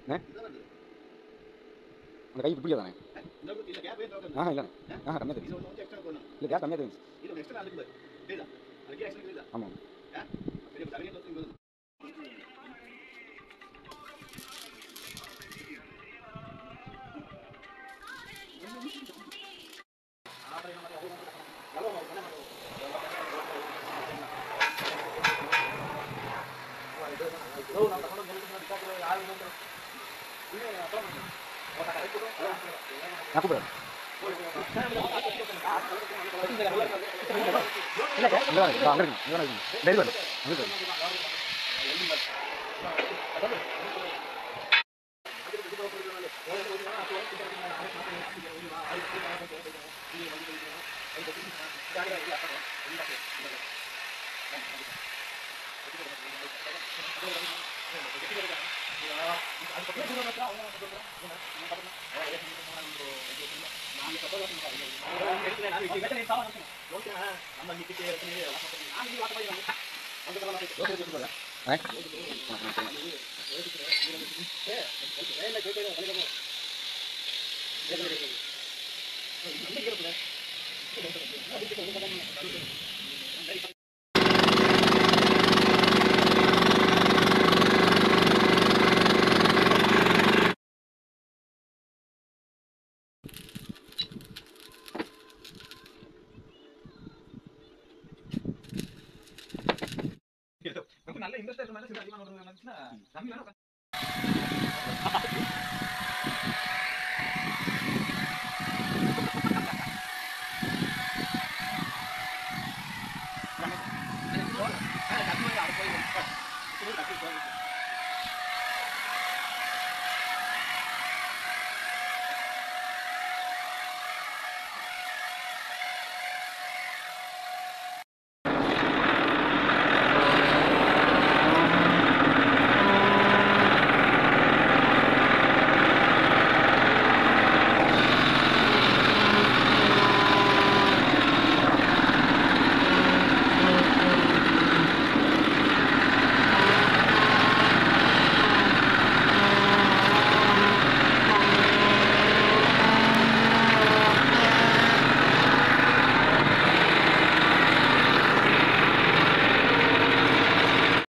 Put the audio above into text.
அந்த கை இப்படியா தானே ஆஹா இல்லை ஆஹா கம்மியாக தெரியும் இல்லை கேஸ் கம்மியாக தெரியும் ஆமாம் நான் கூப்பிடுறேன் இல்லை கேஸ் இங்கே தான் இருக்கு அங்கே இருக்கு இங்கே தான் இருக்கு டெய்லி வரும் அங்கே இருக்கு நல்ல இன்ட்ரெஸ்ட் இருக்க மாதிரி அதிகமாக வந்துச்சுன்னா கம்மி வேணும்